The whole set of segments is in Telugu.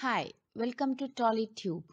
Hi, welcome to TollyTube.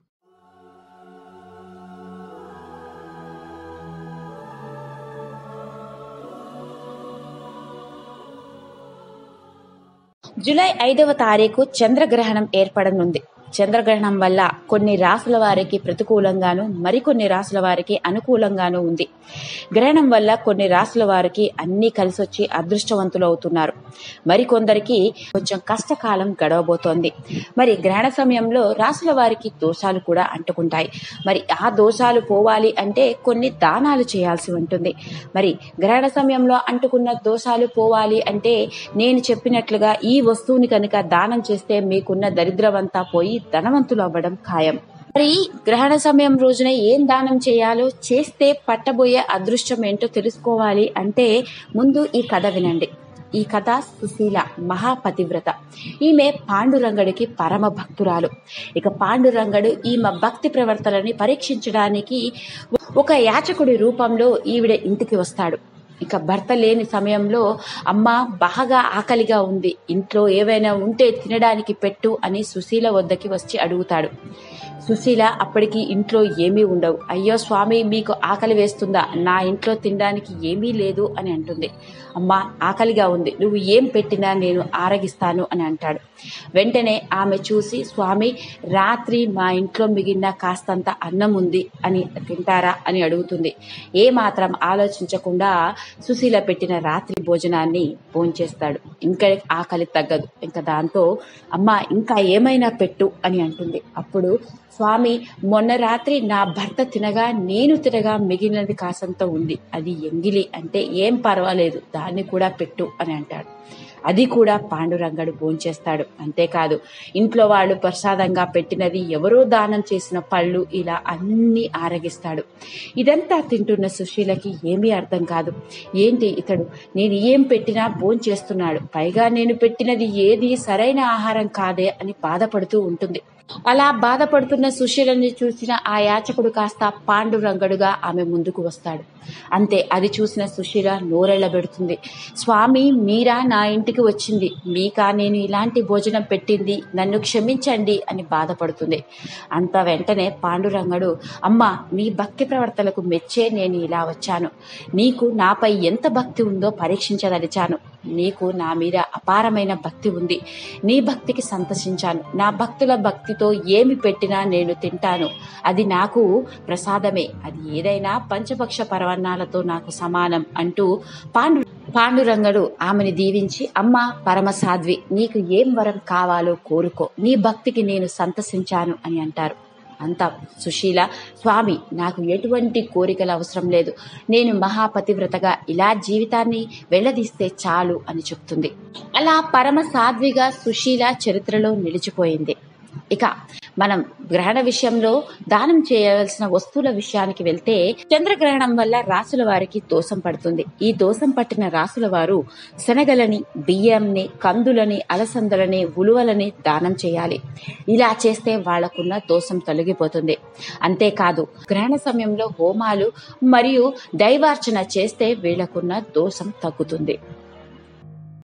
July ఐదవ తారీఖు చంద్రగ్రహణం ఏర్పడనుంది చంద్రగ్రహణం వల్ల కొన్ని రాసుల వారికి ప్రతికూలంగాను మరికొన్ని రాసుల వారికి అనుకూలంగాను ఉంది గ్రహణం వల్ల కొన్ని రాసుల వారికి అన్నీ కలిసొచ్చి అదృష్టవంతులు అవుతున్నారు మరికొందరికి కొంచెం కష్టకాలం గడవబోతోంది మరి గ్రహణ సమయంలో రాసుల వారికి దోషాలు కూడా అంటుకుంటాయి మరి ఆ దోషాలు పోవాలి అంటే కొన్ని దానాలు చేయాల్సి ఉంటుంది మరి గ్రహణ సమయంలో అంటుకున్న దోషాలు పోవాలి అంటే నేను చెప్పినట్లుగా ఈ వస్తువుని కనుక దానం చేస్తే మీకున్న దరిద్రమంతా పోయి ధనవంతులు అవ్వడం ఖాయం మరి గ్రహణ సమయం రోజున ఏం దానం చేయాలో చేస్తే పట్టబోయే అదృష్టం ఏంటో తెలుసుకోవాలి అంటే ముందు ఈ కథ వినండి ఈ కథ సుశీల మహాపతివ్రత ఈమె పాండురంగడికి పరమ భక్తురాలు ఇక పాండురంగడు ఈమె భక్తి ప్రవర్తనని పరీక్షించడానికి ఒక యాచకుడి రూపంలో ఈవిడ ఇంటికి వస్తాడు ఇక భర్త లేని సమయంలో అమ్మ బాగా ఆకలిగా ఉంది ఇంట్లో ఏవైనా ఉంటే తినడానికి పెట్టు అని సుశీల వద్దకి వచ్చి అడుగుతాడు సుశీల అప్పటికి ఇంట్లో ఏమీ ఉండవు అయ్యో స్వామి మీకు ఆకలి వేస్తుందా నా ఇంట్లో తినడానికి ఏమీ లేదు అని అంటుంది అమ్మా ఆకలిగా ఉంది నువ్వు ఏం పెట్టినా నేను ఆరగిస్తాను అని అంటాడు వెంటనే ఆమె చూసి స్వామి రాత్రి మా ఇంట్లో మిగిలిన కాస్తంత అన్నం ఉంది అని తింటారా అని అడుగుతుంది ఏ మాత్రం ఆలోచించకుండా సుశీల పెట్టిన రాత్రి భోజనాన్ని భోంచేస్తాడు ఇంకా ఆకలి తగ్గదు ఇంకా దాంతో అమ్మ ఇంకా ఏమైనా పెట్టు అని అంటుంది అప్పుడు స్వామి మొన్న రాత్రి నా భర్త తినగా నేను తినగా మిగిలినది కాసంత ఉంది అది ఎంగిలి అంటే ఏం పర్వాలేదు దాన్ని కూడా పెట్టు అని అంటాడు అది కూడా పాండురంగడు భోంచేస్తాడు అంతేకాదు ఇంట్లో వాళ్ళు ప్రసాదంగా పెట్టినది ఎవరో దానం చేసిన పళ్ళు ఇలా అన్ని ఆరగిస్తాడు ఇదంతా తింటున్న సుశీలకి ఏమీ అర్థం కాదు ఏంటి ఇతడు నేను ఏం పెట్టినా భోంచేస్తున్నాడు పైగా నేను పెట్టినది ఏది సరైన ఆహారం కాదే అని బాధపడుతూ ఉంటుంది అలా బాధపడుతున్న సుశీలని చూసిన ఆ యాచకుడు కాస్త పాండురంగడుగా ఆమె ముందుకు వస్తాడు అంతే అది చూసిన సుశీల నోరెళ్లబెడుతుంది స్వామి మీరా నా ఇంటికి వచ్చింది మీకా నేను ఇలాంటి భోజనం పెట్టింది నన్ను క్షమించండి అని బాధపడుతుంది అంత వెంటనే పాండురంగడు అమ్మ నీ భక్తి ప్రవర్తనకు మెచ్చే నేను ఇలా వచ్చాను నీకు నాపై ఎంత భక్తి ఉందో పరీక్షించదలిచాను నీకు నా మీద అపారమైన భక్తి ఉంది నీ భక్తికి సంతసించాను నా భక్తుల భక్తితో ఏమి పెట్టినా నేను తింటాను అది నాకు ప్రసాదమే అది ఏదైనా పంచపక్ష పరవన్నాలతో నాకు సమానం అంటూ పాండు పాండురంగడు ఆమెని దీవించి అమ్మ పరమసాధ్వి నీకు ఏం వరం కావాలో కోరుకో నీ భక్తికి నేను సంతసించాను అని అంటారు అంత సుశీల స్వామి నాకు ఎటువంటి కోరికలు అవసరం లేదు నేను మహాపతివ్రతగా ఇలా జీవితాన్ని వెళ్ళదీస్తే చాలు అని చెప్తుంది అలా పరమ సాధ్విగా సుశీల చరిత్రలో నిలిచిపోయింది ఇక మనం గ్రహణ విషయంలో దానం చేయవలసిన వస్తువుల విషయానికి వెళ్తే చంద్రగ్రహణం వల్ల రాసుల వారికి దోషం పడుతుంది ఈ దోషం పట్టిన రాసుల వారు శనగలని బియ్యంని కందులని అలసందలని ఉలువలని దానం చేయాలి ఇలా చేస్తే వాళ్లకున్న దోషం తొలగిపోతుంది అంతేకాదు గ్రహణ సమయంలో హోమాలు మరియు దైవార్చన చేస్తే వీళ్లకున్న దోషం తగ్గుతుంది